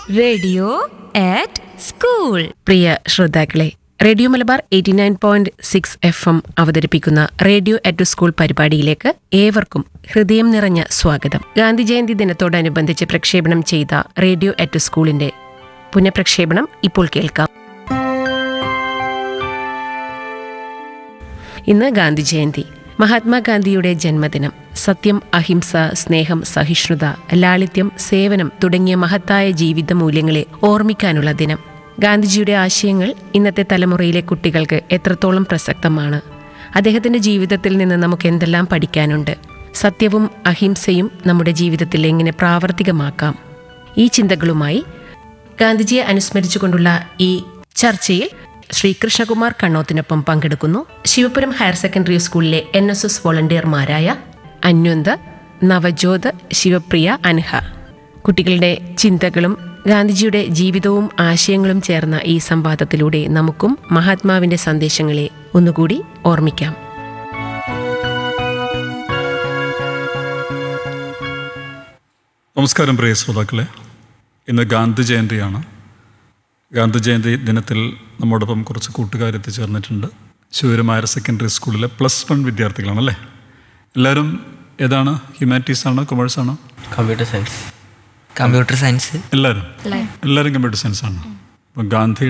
radio ആറ്റ് school പ്രിയ ശ്രോതാക്കളെ radio Malabar eighty nine point six F M അവതരിപ്പിക്കുന്ന റേഡിയോ അറ്റ് സ്കൂൾ പരിപാടിയിലേക്ക് ഏവർക്കും ഹൃദയം നിറഞ്ഞ സ്വാഗതം ഗാന്ധി ജയന്തി ദിനത്തോടനുബന്ധിച്ച് പ്രക്ഷേപണം ചെയ്ത റേഡിയോ അറ്റ് സ്കൂളിന്റെ പുനഃപ്രക്ഷേപണം ഇപ്പോൾ കേൾക്കാം ഇന്ന് ഗാന്ധി ജയന്തി മഹാത്മാഗാന്ധിയുടെ ജന്മദിനം സത്യം അഹിംസ സ്നേഹം സഹിഷ്ണുത ലാളിത്യം സേവനം തുടങ്ങിയ മഹത്തായ ജീവിത മൂല്യങ്ങളെ ഓർമ്മിക്കാനുള്ള ദിനം ഗാന്ധിജിയുടെ ആശയങ്ങൾ ഇന്നത്തെ തലമുറയിലെ കുട്ടികൾക്ക് എത്രത്തോളം പ്രസക്തമാണ് അദ്ദേഹത്തിന്റെ ജീവിതത്തിൽ നിന്ന് നമുക്ക് എന്തെല്ലാം പഠിക്കാനുണ്ട് സത്യവും അഹിംസയും നമ്മുടെ ജീവിതത്തിൽ എങ്ങനെ പ്രാവർത്തികമാക്കാം ഈ ചിന്തകളുമായി ഗാന്ധിജിയെ അനുസ്മരിച്ചുകൊണ്ടുള്ള ഈ ചർച്ചയിൽ ശ്രീ കൃഷ്ണകുമാർ കണ്ണോത്തിനൊപ്പം പങ്കെടുക്കുന്നു ശിവപുരം ഹയർ സെക്കൻഡറി സ്കൂളിലെ എൻ എസ് എസ് വോളണ്ടിയർമാരായ അന്വന്ത് നവജോത് ശിവപ്രിയ അൻഹ കുട്ടികളുടെ ചിന്തകളും ഗാന്ധിജിയുടെ ജീവിതവും ആശയങ്ങളും ചേർന്ന ഈ സംവാദത്തിലൂടെ നമുക്കും മഹാത്മാവിന്റെ സന്ദേശങ്ങളെ ഒന്നുകൂടി ഓർമ്മിക്കാം നമസ്കാരം പ്രിയ ശ്രോതാക്കളെ ഇന്ന് ഗാന്ധി ജയന്തിയാണ് ഗാന്ധി ജയന്തി ദിനത്തിൽ നമ്മോടൊപ്പം കുറച്ച് കൂട്ടുകാർ എത്തിച്ചേർന്നിട്ടുണ്ട് ശിവരും ഹയർ സെക്കൻഡറി സ്കൂളിലെ പ്ലസ് വൺ വിദ്യാർത്ഥികളാണല്ലേ എല്ലാവരും ഏതാണ് ഹ്യൂമാനിറ്റീസ് ആണോ കൊമേഴ്സ് ആണോ കമ്പ്യൂട്ടർ സയൻസ് കമ്പ്യൂട്ടർ സയൻസ് എല്ലാവരും എല്ലാവരും കമ്പ്യൂട്ടർ സയൻസ് ആണ് അപ്പം ഗാന്ധി